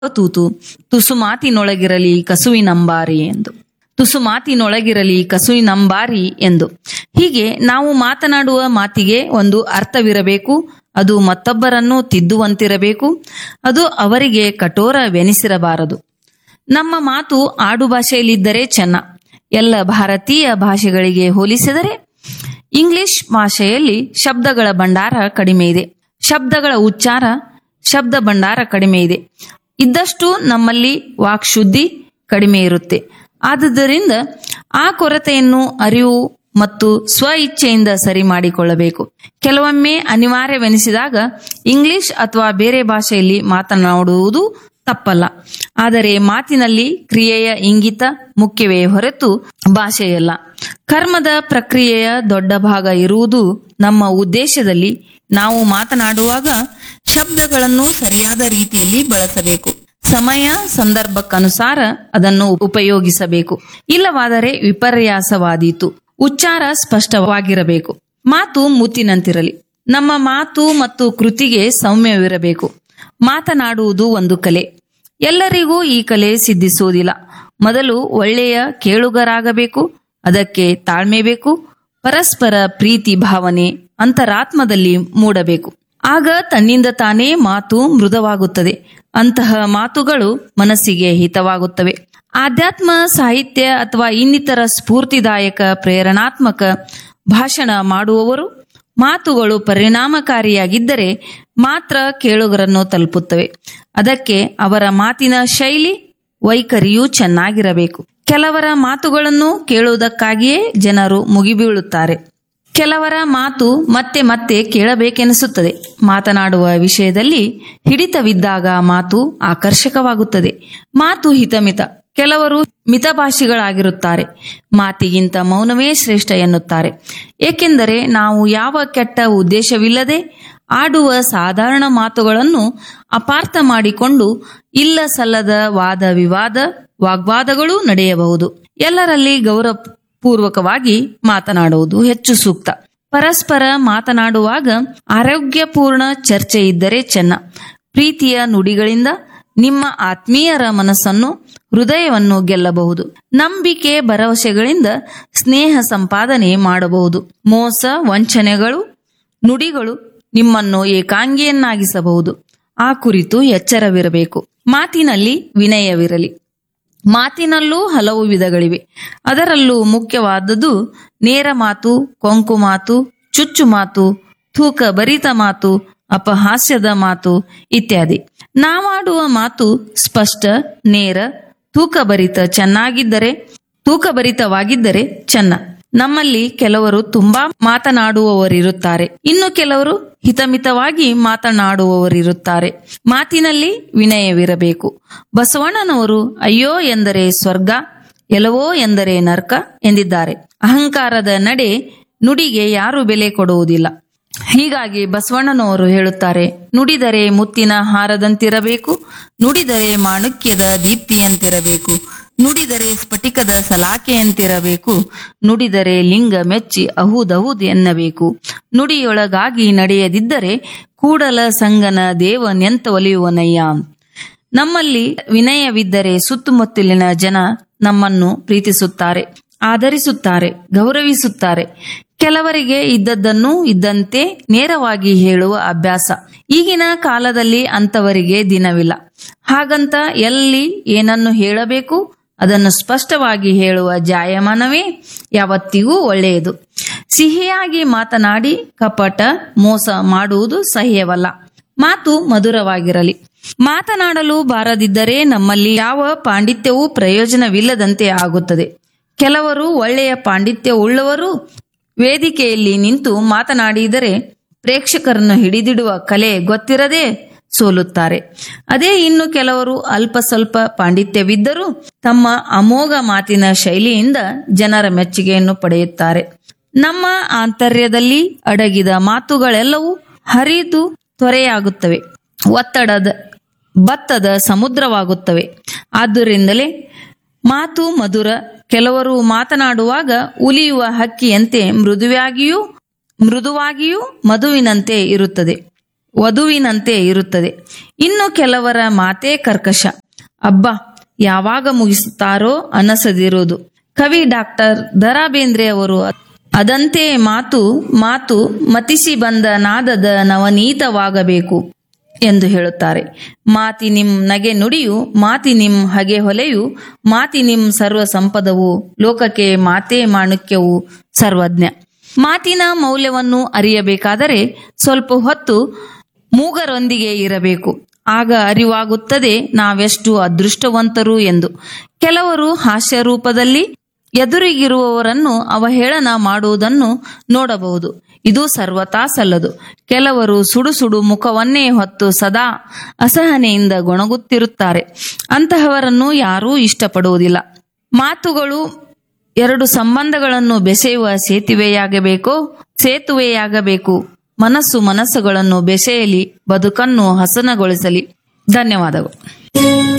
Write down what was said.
ತೂತು ತುಸು ಮಾತಿನೊಳಗಿರಲಿ ಕಸುವಿನಂಬಾರಿ ಎಂದು ತುಸು ಮಾತಿನೊಳಗಿರಲಿ ಕಸುವಿನಂಬಾರಿ ಎಂದು ಹೀಗೆ ನಾವು ಮಾತನಾಡುವ ಮಾತಿಗೆ ಒಂದು ಅರ್ಥವಿರಬೇಕು ಅದು ಮತ್ತೊಬ್ಬರನ್ನು ತಿದ್ದುವಂತಿರಬೇಕು ಅದು ಅವರಿಗೆ ಕಠೋರವೆನಿಸಿರಬಾರದು ನಮ್ಮ ಮಾತು ಆಡು ಭಾಷೆಯಲ್ಲಿದ್ದರೆ ಚೆನ್ನ ಎಲ್ಲ ಭಾರತೀಯ ಭಾಷೆಗಳಿಗೆ ಹೋಲಿಸಿದರೆ ಇಂಗ್ಲಿಷ್ ಭಾಷೆಯಲ್ಲಿ ಶಬ್ದಗಳ ಭಂಡಾರ ಕಡಿಮೆ ಇದೆ ಶಬ್ದಗಳ ಉಚ್ಚಾರ ಶಬ್ದ ಭಂಡಾರ ಕಡಿಮೆ ಇದೆ ಇದ್ದಷ್ಟು ನಮ್ಮಲ್ಲಿ ವಾಕ್ಶುದ್ಧಿ ಕಡಿಮೆ ಇರುತ್ತೆ ಆದುದರಿಂದ ಆ ಕೊರತೆಯನ್ನು ಅರಿವು ಮತ್ತು ಸ್ವ ಇಚ್ಛೆಯಿಂದ ಸರಿ ಮಾಡಿಕೊಳ್ಳಬೇಕು ಕೆಲವೊಮ್ಮೆ ಅನಿವಾರ್ಯವೆನಿಸಿದಾಗ ಇಂಗ್ಲಿಷ್ ಅಥವಾ ಬೇರೆ ಭಾಷೆಯಲ್ಲಿ ಮಾತನಾಡುವುದು ತಪ್ಪಲ್ಲ ಆದರೆ ಮಾತಿನಲ್ಲಿ ಕ್ರಿಯೆಯ ಇಂಗಿತ ಮುಖ್ಯವೇ ಹೊರತು ಭಾಷೆಯಲ್ಲ ಕರ್ಮದ ಪ್ರಕ್ರಿಯೆಯ ದೊಡ್ಡ ಭಾಗ ಇರುವುದು ನಮ್ಮ ಉದ್ದೇಶದಲ್ಲಿ ನಾವು ಮಾತನಾಡುವಾಗ ಶಬ್ದಗಳನ್ನು ಸರಿಯಾದ ರೀತಿಯಲ್ಲಿ ಬಳಸಬೇಕು ಸಮಯ ಸಂದರ್ಭಕ್ಕನುಸಾರ ಅದನ್ನು ಉಪಯೋಗಿಸಬೇಕು ಇಲ್ಲವಾದರೆ ವಿಪರ್ಯಾಸವಾದೀತು ಉಚ್ಚಾರ ಸ್ಪಷ್ಟವಾಗಿರಬೇಕು ಮಾತು ಮುತ್ತಿನಂತಿರಲಿ ನಮ್ಮ ಮಾತು ಮತ್ತು ಕೃತಿಗೆ ಸೌಮ್ಯವಿರಬೇಕು ಮಾತನಾಡುವುದು ಒಂದು ಕಲೆ ಎಲ್ಲರಿಗೂ ಈ ಕಲೆ ಸಿದ್ಧಿಸುವುದಿಲ್ಲ ಮೊದಲು ಒಳ್ಳೆಯ ಕೇಳುಗರಾಗಬೇಕು ಅದಕ್ಕೆ ತಾಳ್ಮೆ ಬೇಕು ಪರಸ್ಪರ ಪ್ರೀತಿ ಭಾವನೆ ಅಂತರಾತ್ಮದಲ್ಲಿ ಮೂಡಬೇಕು ಆಗ ತನ್ನಿಂದ ತಾನೇ ಮಾತು ಮೃದವಾಗುತ್ತದೆ ಅಂತಹ ಮಾತುಗಳು ಮನಸ್ಸಿಗೆ ಹಿತವಾಗುತ್ತವೆ ಆಧ್ಯಾತ್ಮ ಸಾಹಿತ್ಯ ಅಥವಾ ಇನ್ನಿತರ ಸ್ಫೂರ್ತಿದಾಯಕ ಪ್ರೇರಣಾತ್ಮಕ ಭಾಷಣ ಮಾಡುವವರು ಮಾತುಗಳು ಪರಿಣಾಮಕಾರಿಯಾಗಿದ್ದರೆ ಮಾತ್ರ ಕೇಳುಗರನ್ನು ತಲುಪುತ್ತವೆ ಅದಕ್ಕೆ ಅವರ ಮಾತಿನ ಶೈಲಿ ವೈಖರಿಯೂ ಚೆನ್ನಾಗಿರಬೇಕು ಕೆಲವರ ಮಾತುಗಳನ್ನು ಕೇಳುವುದಕ್ಕಾಗಿಯೇ ಜನರು ಮುಗಿಬೀಳುತ್ತಾರೆ ಕೆಲವರ ಮಾತು ಮತ್ತೆ ಮತ್ತೆ ಕೇಳಬೇಕೆನಿಸುತ್ತದೆ ಮಾತನಾಡುವ ವಿಷಯದಲ್ಲಿ ಹಿಡಿತವಿದ್ದಾಗ ಮಾತು ಆಕರ್ಷಕವಾಗುತ್ತದೆ ಮಾತು ಹಿತಮಿತ ಕೆಲವರು ಮಿತಭಾಷಿಗಳಾಗಿರುತ್ತಾರೆ ಮಾತಿಗಿಂತ ಮೌನವೇ ಶ್ರೇಷ್ಠ ಎನ್ನುತ್ತಾರೆ ಏಕೆಂದರೆ ನಾವು ಯಾವ ಕೆಟ್ಟ ಉದ್ದೇಶವಿಲ್ಲದೆ ಆಡುವ ಸಾಧಾರಣ ಮಾತುಗಳನ್ನು ಅಪಾರ್ಥ ಮಾಡಿಕೊಂಡು ಇಲ್ಲ ಸಲ್ಲದ ವಾದ ವಿವಾದ ವಾಗ್ವಾದಗಳೂ ನಡೆಯಬಹುದು ಎಲ್ಲರಲ್ಲಿ ಗೌರವಪೂರ್ವಕವಾಗಿ ಮಾತನಾಡುವುದು ಹೆಚ್ಚು ಸೂಕ್ತ ಪರಸ್ಪರ ಮಾತನಾಡುವಾಗ ಆರೋಗ್ಯಪೂರ್ಣ ಚರ್ಚೆ ಇದ್ದರೆ ಚೆನ್ನ ಪ್ರೀತಿಯ ನುಡಿಗಳಿಂದ ನಿಮ್ಮ ಆತ್ಮೀಯರ ಮನಸ್ಸನ್ನು ಹೃದಯವನ್ನು ಗೆಲ್ಲಬಹುದು ನಂಬಿಕೆ ಭರವಸೆಗಳಿಂದ ಸ್ನೇಹ ಸಂಪಾದನೆ ಮಾಡಬಹುದು ಮೋಸ ವಂಚನೆಗಳು ನುಡಿಗಳು ನಿಮ್ಮನ್ನು ಏಕಾಂಗಿಯನ್ನಾಗಿಸಬಹುದು ಆ ಕುರಿತು ಎಚ್ಚರವಿರಬೇಕು ಮಾತಿನಲ್ಲಿ ವಿನಯವಿರಲಿ ಮಾತಿನಲ್ಲೂ ಹಲವು ವಿಧಗಳಿವೆ ಅದರಲ್ಲೂ ಮುಖ್ಯವಾದದ್ದು ನೇರ ಮಾತು ಕೊಂಕು ಮಾತು ಚುಚ್ಚು ಮಾತು ತೂಕ ಭರಿತ ಮಾತು ಅಪಹಾಸ್ಯದ ಮಾತು ಇತ್ಯಾದಿ ನಾವಾಡುವ ಮಾತು ಸ್ಪಷ್ಟ ನೇರ ತೂಕಭರಿತ ಚೆನ್ನಾಗಿದ್ದರೆ ತೂಕಭರಿತವಾಗಿದ್ದರೆ ಚೆನ್ನ ನಮ್ಮಲ್ಲಿ ಕೆಲವರು ತುಂಬಾ ಮಾತನಾಡುವವರಿರುತ್ತಾರೆ ಇನ್ನು ಕೆಲವರು ಹಿತಮಿತವಾಗಿ ಮಾತನಾಡುವವರಿರುತ್ತಾರೆ ಮಾತಿನಲ್ಲಿ ವಿನಯವಿರಬೇಕು ಬಸವಣ್ಣನವರು ಅಯ್ಯೋ ಎಂದರೆ ಸ್ವರ್ಗ ಎಲವೋ ಎಂದರೆ ನರ್ಕ ಎಂದಿದ್ದಾರೆ ಅಹಂಕಾರದ ನಡೆ ನುಡಿಗೆ ಯಾರು ಬೆಲೆ ಕೊಡುವುದಿಲ್ಲ ಹೀಗಾಗಿ ಬಸವಣ್ಣನವರು ಹೇಳುತ್ತಾರೆ ನುಡಿದರೆ ಮುತ್ತಿನ ಹಾರದಂತಿರಬೇಕು ನುಡಿದರೆ ಮಾಣುಕ್ಯದ ದೀಪ್ತಿಯಂತಿರಬೇಕು ನುಡಿದರೆ ಸ್ಫಟಿಕದ ಸಲಾಕೆಯಂತಿರಬೇಕು ನುಡಿದರೆ ಲಿಂಗ ಮೆಚ್ಚಿ ಅಹುದಹುದ್ ಎನ್ನಬೇಕು ನುಡಿಯೊಳಗಾಗಿ ನಡೆಯದಿದ್ದರೆ ಕೂಡಲ ಸಂಗನ ದೇವನೆಂತ ಒಲಿಯುವನಯ್ಯ ನಮ್ಮಲ್ಲಿ ವಿನಯವಿದ್ದರೆ ಸುತ್ತಮುತ್ತಲಿನ ಜನ ನಮ್ಮನ್ನು ಪ್ರೀತಿಸುತ್ತಾರೆ ಆದರಿಸುತ್ತಾರೆ ಗೌರವಿಸುತ್ತಾರೆ ಕೆಲವರಿಗೆ ಇದ್ದದ್ದನ್ನು ಇದ್ದಂತೆ ನೇರವಾಗಿ ಹೇಳುವ ಅಭ್ಯಾಸ ಈಗಿನ ಕಾಲದಲ್ಲಿ ಅಂತವರಿಗೆ ದಿನವಿಲ್ಲ ಹಾಗಂತ ಎಲ್ಲಿ ಏನನ್ನು ಹೇಳಬೇಕು ಅದನ್ನು ಸ್ಪಷ್ಟವಾಗಿ ಹೇಳುವ ಜಾಯಮಾನವೇ ಯಾವತ್ತಿಗೂ ಒಳ್ಳೆಯದು ಸಿಹಿಯಾಗಿ ಮಾತನಾಡಿ ಕಪಟ ಮೋಸ ಮಾಡುವುದು ಸಹ್ಯವಲ್ಲ ಮಾತು ಮಧುರವಾಗಿರಲಿ ಮಾತನಾಡಲು ಬಾರದಿದ್ದರೆ ನಮ್ಮಲ್ಲಿ ಯಾವ ಪಾಂಡಿತ್ಯವೂ ಪ್ರಯೋಜನವಿಲ್ಲದಂತೆ ಆಗುತ್ತದೆ ಕೆಲವರು ಒಳ್ಳೆಯ ಪಾಂಡಿತ್ಯ ಉಳ್ಳವರು ವೇದಿಕೆಯಲ್ಲಿ ನಿಂತು ಮಾತನಾಡಿದರೆ ಪ್ರೇಕ್ಷಕರನ್ನು ಹಿಡಿದಿಡುವ ಕಲೆ ಗೊತ್ತಿರದೆ ಸೋಲುತ್ತಾರೆ ಅದೇ ಇನ್ನು ಕೆಲವರು ಅಲ್ಪ ಸ್ವಲ್ಪ ಪಾಂಡಿತ್ಯವಿದ್ದರೂ ತಮ್ಮ ಅಮೋಘ ಮಾತಿನ ಶೈಲಿಯಿಂದ ಜನರ ಮೆಚ್ಚುಗೆಯನ್ನು ಪಡೆಯುತ್ತಾರೆ ನಮ್ಮ ಆಂತರ್ಯದಲ್ಲಿ ಅಡಗಿದ ಮಾತುಗಳೆಲ್ಲವೂ ಹರಿದು ತೊರೆಯಾಗುತ್ತವೆ ಒತ್ತಡದ ಭತ್ತದ ಸಮುದ್ರವಾಗುತ್ತವೆ ಆದ್ದರಿಂದಲೇ ಮಾತು ಮಧುರ ಕೆಲವರು ಮಾತನಾಡುವಾಗ ಉಲಿಯುವ ಹಕ್ಕಿಯಂತೆ ಮೃದುವಾಗಿಯೂ ಮೃದುವಾಗಿಯೂ ಮಧುವಿನಂತೆ ಇರುತ್ತದೆ ವಧುವಿನಂತೆ ಇರುತ್ತದೆ ಇನ್ನು ಕೆಲವರ ಮಾತೇ ಕರ್ಕಶ ಅಬ್ಬ ಯಾವಾಗ ಮುಗಿಸುತ್ತಾರೋ ಅನಸದಿರುವುದು ಕವಿ ಡಾಕ್ಟರ್ ದರಾ ಬೇಂದ್ರೆ ಅವರು ಅದಂತೆ ಮಾತು ಮಾತು ಮತಿಸಿ ಬಂದ ನಾದದ ನವನೀತವಾಗಬೇಕು ಎಂದು ಹೇಳುತ್ತಾರೆ ಮಾತಿ ನಿಮ್ ನಗೆ ನುಡಿಯು ಮಾತಿ ನಿಮ್ ಹಗೆ ಹೊಲೆಯು ಮಾತಿ ನಿಮ್ ಸರ್ವ ಸಂಪದವು ಲೋಕಕ್ಕೆ ಮಾತೇ ಮಾಣುಕ್ಯವು ಸರ್ವಜ್ಞ ಮಾತಿನ ಮೌಲ್ಯವನ್ನು ಅರಿಯಬೇಕಾದರೆ ಸ್ವಲ್ಪ ಹೊತ್ತು ಮೂಗರೊಂದಿಗೆ ಇರಬೇಕು ಆಗ ಅರಿವಾಗುತ್ತದೆ ನಾವೆಷ್ಟು ಅದೃಷ್ಟವಂತರು ಎಂದು ಕೆಲವರು ಹಾಸ್ಯ ರೂಪದಲ್ಲಿ ಎದುರಿಗಿರುವವರನ್ನು ಅವಹೇಳನ ಮಾಡುವುದನ್ನು ನೋಡಬಹುದು ಇದು ಸರ್ವತಾ ಸಲ್ಲದು ಕೆಲವರು ಸುಡು ಸುಡು ಮುಖವನ್ನೇ ಹೊತ್ತು ಸದಾ ಅಸಹನೆಯಿಂದ ಗೊಣಗುತ್ತಿರುತ್ತಾರೆ ಅಂತಹವರನ್ನು ಯಾರೂ ಇಷ್ಟಪಡುವುದಿಲ್ಲ ಮಾತುಗಳು ಎರಡು ಸಂಬಂಧಗಳನ್ನು ಬೆಸೆಯುವ ಸೇತುವೆಯಾಗಬೇಕೋ ಸೇತುವೆಯಾಗಬೇಕು ಮನಸ್ಸು ಮನಸ್ಸುಗಳನ್ನು ಬೆಸೆಯಲಿ ಬದುಕನ್ನು ಹಸನಗೊಳಿಸಲಿ ಧನ್ಯವಾದಗಳು